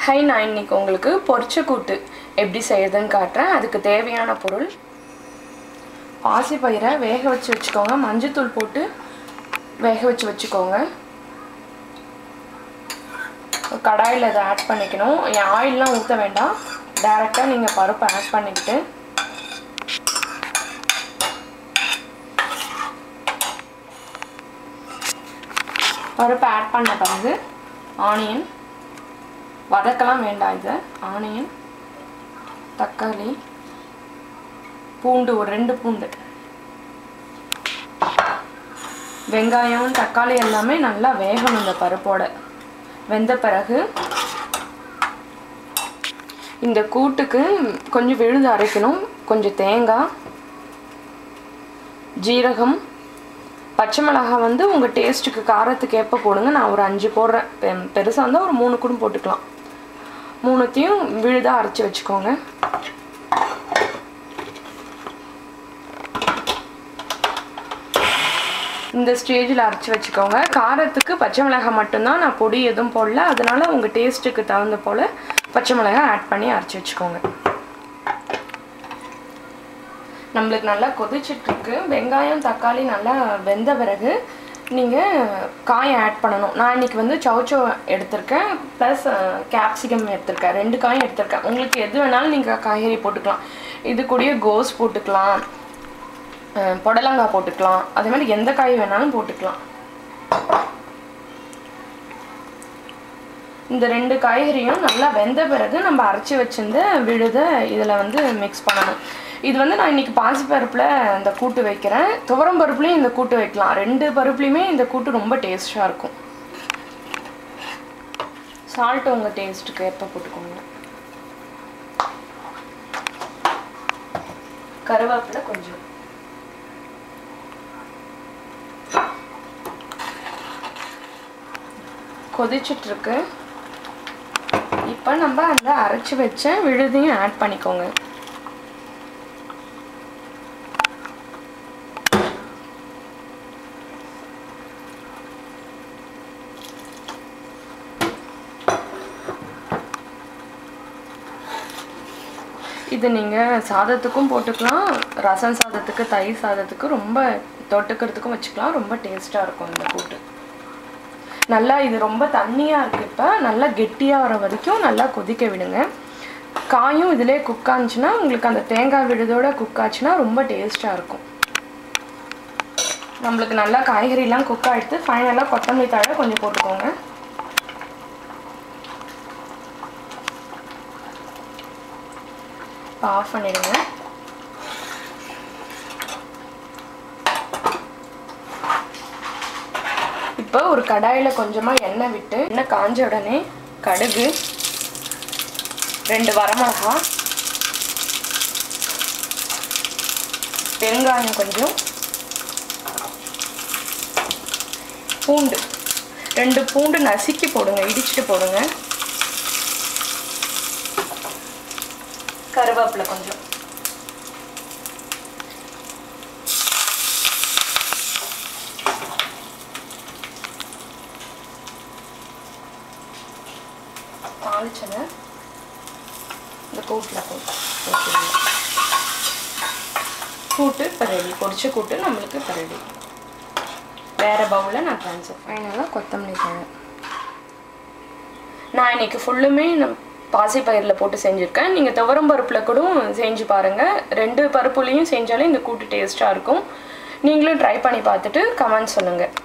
high நான் இன்னைக்கு உங்களுக்கு பொரிச்ச கூட்டு எப்படி செய்யறதுன்னு காட்டுறேன் அதுக்கு தேவையான பொருள் பாசிப்பயிரை வேக வச்சு வச்சுக்கோங்க மஞ்சத்தூள் போட்டு வேக வச்சு வச்சுக்கோங்க கடாயில் இதை ஆட் பண்ணிக்கணும் என் ஆயிலெலாம் ஊற்ற வேண்டாம் டைரெக்டாக நீங்கள் பருப்பை ஆட் பண்ணிக்கிட்டு பருப்பை ஆட் பண்ண பிறகு ஆனியன் வதக்கலாம் வேண்டாம் இது ஆனியன் தக்காளி பூண்டு ஒரு ரெண்டு பூண்டு வெங்காயம் தக்காளி எல்லாமே நல்லா வேகணும் இந்த பருப்போட வெந்த பிறகு இந்த கூட்டுக்கு கொஞ்சம் விழுது அரைக்கணும் கொஞ்சம் தேங்காய் ஜீரகம் பச்சை மிளகாய் வந்து உங்கள் டேஸ்ட்டுக்கு காரத்துக்கு எப்போ போடுங்க நான் ஒரு அஞ்சு போடுறேன் பெ பெருசாக இருந்தால் ஒரு மூணு கூட போட்டுக்கலாம் மூணுத்தையும் விழுதாக அரைச்சி வச்சுக்கோங்க இந்த ஸ்டேஜில் அரைச்சி வச்சுக்கோங்க காரத்துக்கு பச்சை மிளகாய் மட்டும்தான் நான் பொடி எதுவும் போடல அதனால் உங்கள் டேஸ்ட்டுக்கு தகுந்த போல் பச்சை மிளகாய் ஆட் பண்ணி அரைச்சி வச்சுக்கோங்க நம்மளுக்கு நல்லா கொதிச்சிட்ருக்கு வெங்காயம் தக்காளி நல்லா வெந்த பிறகு நீங்கள் காயை ஆட் பண்ணணும் நான் இன்றைக்கி வந்து சௌச்சோ எடுத்திருக்கேன் ப்ளஸ் கேப்சிகம் எடுத்திருக்கேன் ரெண்டு காயும் எடுத்திருக்கேன் உங்களுக்கு எது வேணாலும் நீங்கள் காய்கறி போட்டுக்கலாம் இது கூடயே கோஸ் போட்டுக்கலாம் புடலங்காய் போட்டுக்கலாம் அதே மாதிரி எந்த காய் வேணாலும் போட்டுக்கலாம் இந்த ரெண்டு காய்கறியும் நல்லா வெந்த பிறகு நம்ம அரைச்சி வச்சிருந்த விழுத இதில் வந்து மிக்ஸ் பண்ணணும் இது வந்து நான் இன்றைக்கி பாசிப்பருப்பில் இந்த கூட்டு வைக்கிறேன் துவரம் பருப்புலேயும் இந்த கூட்டு வைக்கலாம் ரெண்டு பருப்புலேயுமே இந்த கூட்டு ரொம்ப டேஸ்ட்டாக இருக்கும் சால்ட்டு உங்கள் டேஸ்ட்டுக்கு எப்போ போட்டுக்கோங்க கருவேப்பிலை கொஞ்சம் கொதிச்சிட்ருக்கு இப்போ நம்ம அந்த அரைச்சி வச்ச விழுதையும் ஆட் பண்ணிக்கோங்க இது நீங்கள் சாதத்துக்கும் போட்டுக்கலாம் ரசம் சாதத்துக்கு தயிர் சாதத்துக்கு ரொம்ப தொட்டுக்கிறதுக்கும் வச்சுக்கலாம் ரொம்ப டேஸ்ட்டாக இருக்கும் இந்த கூட்டு நல்லா இது ரொம்ப தண்ணியாக இருக்குது இப்போ நல்லா கெட்டியாக வர வரைக்கும் நல்லா கொதிக்க விடுங்க காயும் இதிலே குக் ஆச்சுன்னா உங்களுக்கு அந்த தேங்காய் விழுதோட குக் ஆச்சுன்னா ரொம்ப டேஸ்ட்டாக இருக்கும் நம்மளுக்கு நல்லா காய்கறிலாம் குக் ஆகிடுத்து ஃபைனலாக கொத்தமல்லி தழை கொஞ்சம் போட்டுக்கோங்க இப்போ ஆஃப் பண்ணிடுங்க இப்போ ஒரு கடாயில் கொஞ்சமாக எண்ணெய் விட்டு எண்ணெய் காஞ்ச உடனே கடுகு ரெண்டு வரமிளகா பெருங்காயம் கொஞ்சம் பூண்டு ரெண்டு பூண்டு நசுக்கி போடுங்க இடிச்சிட்டு போடுங்க கருவேப்பிலை கொஞ்சம் தாளிச்சதை இந்த கூட்டில் போட்டு ஊற்றிடுங்க கூட்டு இப்போ ரெடி பொடிச்ச கூட்டு நம்மளுக்கு இப்போ ரெடி வேறு பவுலில் நான் ட்ரான்ஸ்ஃபர் ஃபைனலாக கொத்தமல்லி தழை நான் இன்னைக்கு ஃபுல்லுமே நான் பாசி பயிரில் போட்டு செஞ்சுருக்கேன் நீங்கள் துவரம் பருப்பில் கூட செஞ்சு பாருங்கள் ரெண்டு பருப்புலேயும் செஞ்சாலே இந்த கூட்டு டேஸ்ட்டாக இருக்கும் நீங்களும் ட்ரை பண்ணி பார்த்துட்டு கமெண்ட் சொல்லுங்கள்